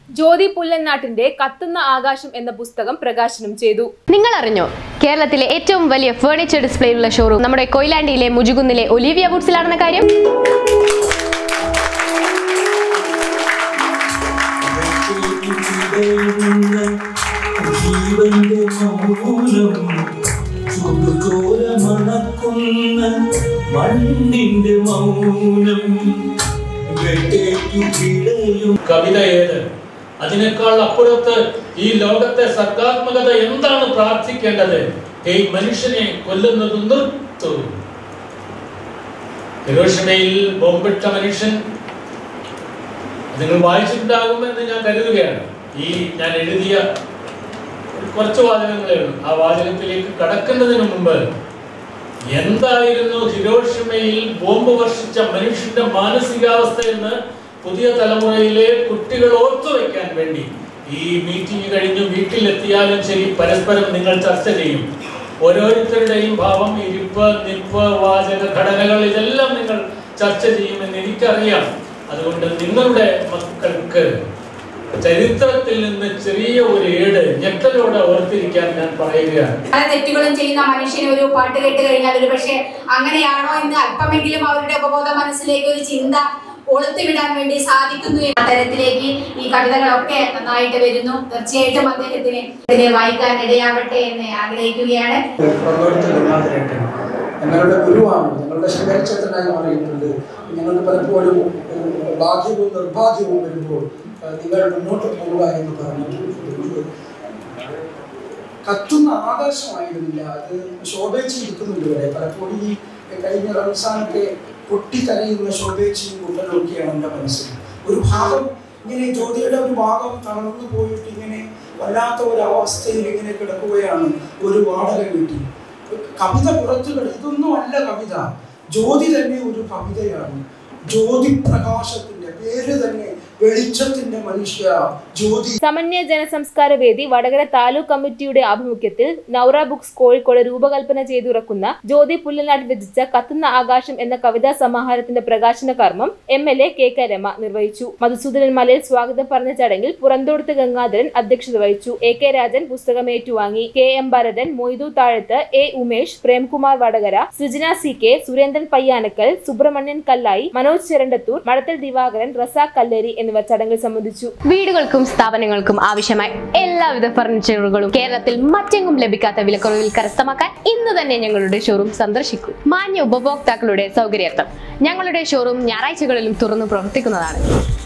ജ്യോതി പുല്ലനാട്ടിന്റെ കത്തുന്ന ആകാശം എന്ന പുസ്തകം പ്രകാശനം ചെയ്തു നിങ്ങൾ അറിഞ്ഞോ കേരളത്തിലെ ഏറ്റവും വലിയ ഫേർണിച്ചർ ഡിസ്പ്ലേ ഉള്ള ഷോറൂം നമ്മുടെ കൊയിലാണ്ടിയിലെ മുജുകുന്നിലെ ഒലിവിയ വുഡ്സിലാണെന്ന കാര്യം ജീവന്റെ മൗനം ചുടുചോര മണക്കുന്ന മണ്ണിന്റെ മൗനം വെട്ടേറ്റു പിടയും കവിത ഏത് അതിനേക്കാൾ അപ്പുറത്ത് ഈ ലോകത്തെ സർഗാത്മകത എന്താണ് പ്രാർത്ഥിക്കേണ്ടത് ഈ മനുഷ്യനെ കൊല്ലുന്നത് നിർത്തു ഹിരോഷിമയിൽ ബോംബിട്ട മനുഷ്യൻ നിങ്ങൾ വായിച്ചിട്ടുണ്ടാകുമെന്ന് ഞാൻ കരുതുകയാണ് ഈ ഞാൻ എഴുതിയ കുറച്ച് വാചകങ്ങളേ ഉള്ളൂ ആ വാചകത്തിലേക്ക് കടക്കുന്നതിന് മുമ്പ് എന്തായിരുന്നു ഹിരോഷിമയിൽ ബോംബ് വർഷിച്ച മനുഷ്യന്റെ മാനസികാവസ്ഥ എന്ന് പുതിയ തലമുറയിലെ കുട്ടികൾ ഓർത്തു വയ്ക്കാൻ വേണ്ടി ഈ മീറ്റിംഗ് കഴിഞ്ഞ് വീട്ടിലെത്തിയാലും ശരി പരസ്പരം നിങ്ങൾ ചർച്ച ചെയ്യും ഓരോരുത്തരുടെയും ഭാവം ഇരിപ്പ് നിപ്പ് വാചക ഘടനകൾ ഇതെല്ലാം നിങ്ങൾ ചർച്ച ചെയ്യുമെന്ന് എനിക്കറിയാം അതുകൊണ്ട് നിങ്ങളുടെ മക്കൾക്ക് ചരിത്രത്തിൽ നിന്ന് ചെറിയ ഒരു ഏട് ഞെട്ടലോടെ ഓർത്തിരിക്കാൻ ഞാൻ പറയുകയാണ് പല തെറ്റുകളും ചെയ്യുന്ന മനുഷ്യന് ഒരു പാട്ട് കേട്ട് കഴിഞ്ഞാൽ ഒരു പക്ഷേ അങ്ങനെയാണോ എന്ന് അല്പമെങ്കിലും അവരുടെ ഉപബോധ മനസ്സിലേക്ക് ഒരു ചിന്ത ഒളുത്തിവിടാൻ വേണ്ടി സാധിക്കുന്നു എന്ന തരത്തിലേക്ക് ഈ കവിതകളൊക്കെ നന്നായിട്ട് വരുന്നു തീർച്ചയായിട്ടും അദ്ദേഹത്തിന് ഇതിനെ വായിക്കാൻ ഇടയാവട്ടെ എന്ന് ആഗ്രഹിക്കുകയാണ് പുറത്തോട്ട് ഗംഗാധരേട്ടൻ ഞങ്ങളുടെ ഗുരുവാണ് ഞങ്ങളുടെ ശങ്കരചേതനായി മാറിയിട്ടുണ്ട് ഞങ്ങൾക്ക് പലപ്പോഴും ഏഹ്, ഭാഗ്യവും നിർഭാഗ്യവും വരുമ്പോൾ ഏഹ്, നിങ്ങൾ മുന്നോട്ട് പോവുക എന്ന് പറഞ്ഞിട്ടുണ്ട് കത്തുന്ന ആകാശമായിരുന്നില്ല അത് ശോഭേച്ചി ഇരിക്കുന്നുണ്ട് ഇവിടെ പലപ്പോഴും ഈ കഴിഞ്ഞ റംസാനൊക്കെ പൊട്ടിക്കരയുന്ന ശോഭേച്ചിയും കുട്ടനൊക്കെയാണ് എൻ്റെ മനസ്സിൽ ഒരു ഭാഗം ഇങ്ങനെ ജ്യോതിയുടെ ഒരു ഭാഗം തളർന്നു പോയിട്ട് ഇങ്ങനെ വല്ലാത്ത ഒരു അവസ്ഥയിൽ ഇങ്ങനെ കിടക്കുകയാണ് ഒരു വാടക വീട്ടിൽ കവിത പുറത്തു കിട ഇതൊന്നും അല്ല കവിത ജ്യോതി തന്നെ ഒരു കവിതയാണ് ജ്യോതി പ്രകാശത്തിന്റെ പേര് തന്നെ വെളിച്ചത്തിന്റെ മനുഷ്യ ജ്യോതി സമന്വയ ജനസംസ്കാര വേദി വടകര താലൂക്ക് കമ്മിറ്റിയുടെ ആഭിമുഖ്യത്തിൽ നൗറ ബുക്സ് കോഴിക്കോട് രൂപകൽപ്പന ചെയ്തുറക്കുന്ന ജ്യോതി പുല്ലനാട് രചിച്ച കത്തുന്ന ആകാശം എന്ന കവിതാ സമാഹാരത്തിന്റെ പ്രകാശന കർമ്മം M L A K K Rama നിർവഹിച്ചു മധുസൂദനൻ മലയിൽ സ്വാഗതം പറഞ്ഞ ചടങ്ങിൽ പുറന്തോടുത്ത് ഗംഗാധരൻ അധ്യക്ഷത വഹിച്ചു എ കെ രാജൻ പുസ്തകം ഏറ്റുവാങ്ങി K M Bharathan Moidu Thazhath A Umesh Premkumar Vadakara Srijana C K Surendran Payyanakkal Subrahmanyan Kallayi Manoj Cherandathur Madathal Divakaran Razak Kalleri എന്നിവർ ചടങ്ങിൽ സംബന്ധിച്ചു വീടുകൾക്കും സ്ഥാപനങ്ങൾക്കും ആവശ്യമായ എല്ലാവിധ ഫർണിച്ചറുകളും കേരളത്തിൽ മറ്റെങ്ങും ലഭിക്കാത്ത വിലക്കുറവിൽ കരസ്ഥമാക്കാൻ ഇന്ന് തന്നെ ഞങ്ങളുടെ ഷോറൂം സന്ദർശിക്കൂ മാന്യ ഉപഭോക്താക്കളുടെ സൗകര്യാർത്ഥം ഞങ്ങളുടെ ഷോറൂം ഞായറാഴ്ചകളിലും തുറന്നു പ്രവർത്തിക്കുന്നതാണ്